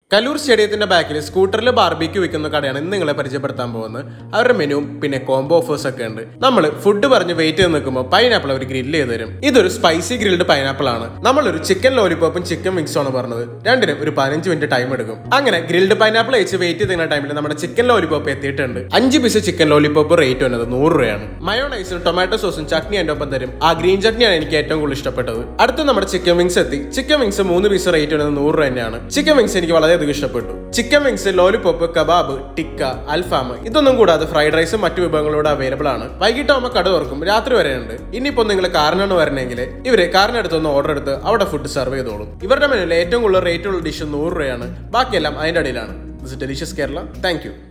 കലൂർ സ്റ്റേഡിയത്തിന്റെ ബാക്കിൽ സ്കൂട്ടറിൽ ബാർബിക്യൂ വിൽക്കുന്ന കടയാണ് ഇന്ന് നിങ്ങളെ പരിചയപ്പെടുത്താൻ പോകുന്നത് അവരുടെ മെനുവും പിന്നെ കോംബോ ഓഫേഴ്സ് ഒക്കെ ഉണ്ട് നമ്മൾ ഫുഡ് പറഞ്ഞ് വെയിറ്റ് ചെയ്ത് നിൽക്കുമ്പോൾ പൈനാപ്പിൾ അവർ ഗ്രില്ല് ചെയ്ത് തരും ഇതൊരു സ്പൈസി ഗ്രിൽഡ് പൈനാപ്പിൾ ആണ് നമ്മളൊരു ചിക്കൻ ലോലിപോപ്പും ചിക്കൻ മിക്സും ആണ് പറഞ്ഞത് രണ്ടിനും ഒരു പതിനഞ്ച് മിനിറ്റ് ടൈം എടുക്കും അങ്ങനെ ഗ്രിൽഡ് പൈനാപ്പിൾ അയച്ച് വെയിറ്റ് ചെയ്യുന്ന ടൈമിൽ നമ്മുടെ ചിക്കൻ ലോലിപോപ്പ് എത്തിയിട്ടുണ്ട് അഞ്ച് പീസ് ചിക്കൻ ലോലിപോപ്പ് റേറ്റ് വന്നത് നൂറ് രൂപയാണ് മയോണൈസും ടൊമാറ്റോ സോസും ചട്നി എൻ്റെ ഒപ്പം തരും ആ ഗ്രീൻ ചട്നിയാണ് എനിക്ക് ഏറ്റവും കൂടുതൽ ഇഷ്ടപ്പെട്ടത് അടുത്ത നമ്മുടെ ചിക്കൻ വിങ്സ് എത്തി ചിക്കൻ വിങ്സ് മൂന്ന് പീസ് റേറ്റ് വരുന്നത് നൂറ് രൂപ തന്നെയാണ് ചിക്കൻ വിങ്സ് എനിക്ക് വളരെയധികം ഇഷ്ടപ്പെട്ടു chicken wings lollipop kebab tikka അൽഫാം ഇതൊന്നും കൂടാതെ ഫ്രൈഡ് റൈസും മറ്റു വിഭവങ്ങളോട് അവൈലബിൾ ആണ് വൈകിട്ടാകുമ്പോൾ കട തുറക്കും രാത്രി വരെ ഉണ്ട് ഇനിയിപ്പോൾ നിങ്ങൾ കാറിനാണ് വരണമെങ്കിൽ ഇവര് കാറിനടുത്തൊന്ന് ഓർഡർ എടുത്ത് അവിടെ ഫുഡ് സെർവ് ചെയ്തോളും ഇവരുടെ മെനുവിൽ ഏറ്റവും കൂടുതൽ റേറ്റ് ഉള്ള ഡിഷ് നൂറ് രൂപയാണ് ബാക്കിയെല്ലാം അതിന്റെ അടിയിലാണ് ഡെലിഷ്യസ് കേരള താങ്ക്